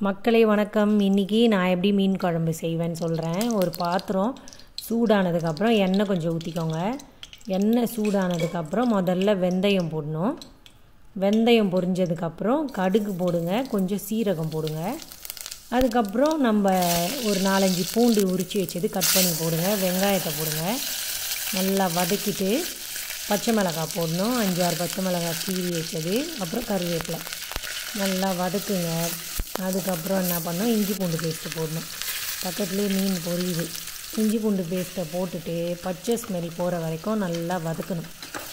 மக்களே வணக்கம் இன்றைக்கி நான் எப்படி மீன் குழம்பு செய்வேன்னு சொல்கிறேன் ஒரு பாத்திரம் சூடானதுக்கப்புறம் எண்ணெய் கொஞ்சம் ஊற்றிக்கோங்க எண்ணெய் சூடானதுக்கப்புறம் முதல்ல வெந்தயம் போடணும் வெந்தயம் பொரிஞ்சதுக்கப்புறம் கடுகு போடுங்க கொஞ்சம் சீரகம் போடுங்க அதுக்கப்புறம் நம்ம ஒரு நாலஞ்சு பூண்டு உரித்து வச்சது கட் பண்ணி போடுங்க வெங்காயத்தை போடுங்க நல்லா வதக்கிட்டு பச்சை மிளகாய் போடணும் அஞ்சாறு பச்சை மிளகாய் கீறி வச்சது அப்புறம் கருவேப்பிலை நல்லா வதக்குங்க அதுக்கப்புறம் என்ன பண்ணணும் இஞ்சி பூண்டு பேஸ்ட்டு போடணும் பக்கத்துலேயே மீன் பொரியுது இஞ்சி பூண்டு பேஸ்ட்டை போட்டுட்டு பச்சை ஸ்மெல் போகிற வரைக்கும் நல்லா வதக்கணும்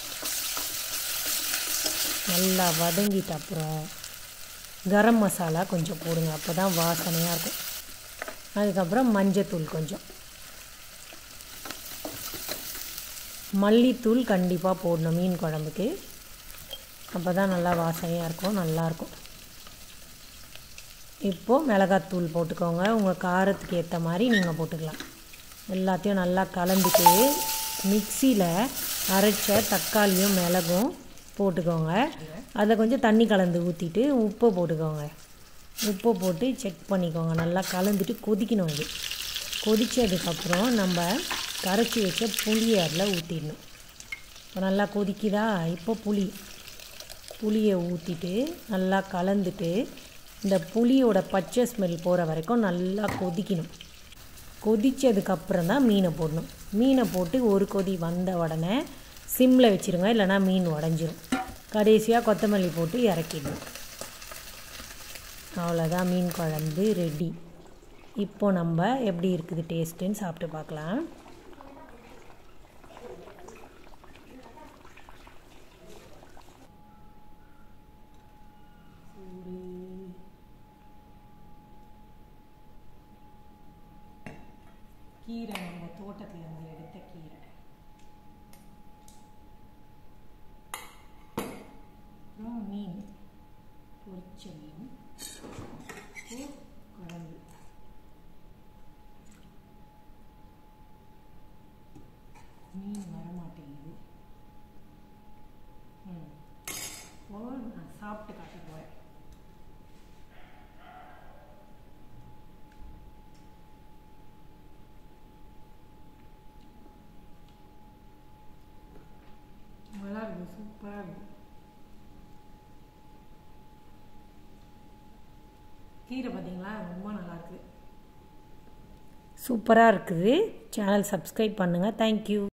நல்லா வதங்கிட்ட அப்புறம் கரம் மசாலா கொஞ்சம் போடுங்க அப்போ தான் வாசனையாக இருக்கும் அதுக்கப்புறம் மஞ்சத்தூள் கொஞ்சம் மல்லித்தூள் கண்டிப்பாக போடணும் மீன் குழம்புக்கு அப்போ தான் நல்லா வாசனையாக இருக்கும் நல்லாயிருக்கும் இப்போது மிளகாத்தூள் போட்டுக்கோங்க உங்கள் காரத்துக்கு ஏற்ற மாதிரி நீங்கள் போட்டுக்கலாம் எல்லாத்தையும் நல்லா கலந்துட்டு மிக்சியில் அரைச்ச தக்காளியும் மிளகும் போட்டுக்கோங்க அதை கொஞ்சம் தண்ணி கலந்து ஊற்றிட்டு உப்பை போட்டுக்கோங்க உப்பை போட்டு செக் பண்ணிக்கோங்க நல்லா கலந்துட்டு கொதிக்கணும் இது கொதித்ததுக்கப்புறம் நம்ம கரைச்சி வச்ச புளியை அதில் ஊற்றிடணும் இப்போ நல்லா கொதிக்குதா இப்போ புளி புளியை ஊற்றிட்டு நல்லா கலந்துட்டு இந்த புளியோட பச்சை ஸ்மெல் போகிற வரைக்கும் நல்லா கொதிக்கணும் கொதித்ததுக்கப்புறம் தான் மீனை போடணும் மீனை போட்டு ஒரு கொதி வந்த உடனே சிம்மில் வச்சுருங்க இல்லைனா மீன் உடஞ்சிரும் கடைசியாக கொத்தமல்லி போட்டு இறக்கிடணும் அவ்வளோதான் மீன் குழம்பு ரெடி இப்போ நம்ம எப்படி இருக்குது டேஸ்ட்டுன்னு சாப்பிட்டு பார்க்கலாம் கீரை நம்ம தோட்டத்தில் இருந்து எடுத்த கீரை அப்புறம் மீன் பொரிச்ச மீன் குழம்பு மீன் வரமாட்டேங்குது ம் ஓ நான் சாப்பிட்டு காட்ட போகிறேன் நல்லா இருக்கும் சூப்பராக இருக்கும் கீரை பார்த்தீங்களா ரொம்ப நல்லா இருக்குது சூப்பராக இருக்குது சேனல் சப்ஸ்கிரைப் பண்ணுங்கள் தேங்க்யூ